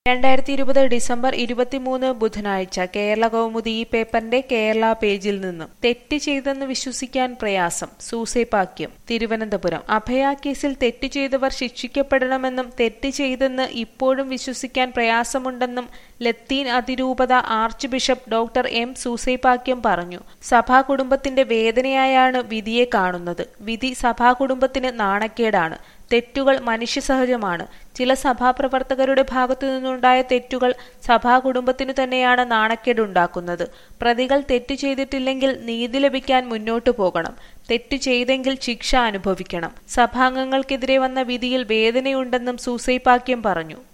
രണ്ടായിരത്തി ഇരുപത് ഡിസംബർ ഇരുപത്തിമൂന്ന് ബുധനാഴ്ച കേരള കൗമുദി ഈ പേപ്പറിന്റെ കേരള പേജിൽ നിന്നും തെറ്റ് ചെയ്തെന്ന് വിശ്വസിക്കാൻ പ്രയാസം സൂസേപ്പാക്യം തിരുവനന്തപുരം അഭയ കേസിൽ തെറ്റ് ചെയ്തവർ ശിക്ഷിക്കപ്പെടണമെന്നും തെറ്റ് ചെയ്തെന്ന് ഇപ്പോഴും വിശ്വസിക്കാൻ പ്രയാസമുണ്ടെന്നും ലത്തീൻ അതിരൂപത archbishop doctor M Soosaipakiam പറഞ്ഞു സഭാ കുടുംബത്തിന്റെ വേദനയായാണ് വിധിയെ കാണുന്നത് വിധി സഭാ കുടുംബത്തിന് നാണക്കേടാണ് തെറ്റുകൾ മനുഷ്യസഹജമാണ് ചില സഭാപ്രവർത്തകരുടെ ഭാഗത്തു നിന്നുണ്ടായ തെറ്റുകൾ സഭാ കുടുംബത്തിനു തന്നെയാണ് നാണക്കേടുണ്ടാക്കുന്നത് പ്രതികൾ തെറ്റു ചെയ്തിട്ടില്ലെങ്കിൽ നീതി ലഭിക്കാൻ മുന്നോട്ടു പോകണം തെറ്റു ചെയ്തെങ്കിൽ ശിക്ഷ അനുഭവിക്കണം സഭാംഗങ്ങൾക്കെതിരെ വന്ന വിധിയിൽ വേദനയുണ്ടെന്നും സൂസൈപാക്യം പറഞ്ഞു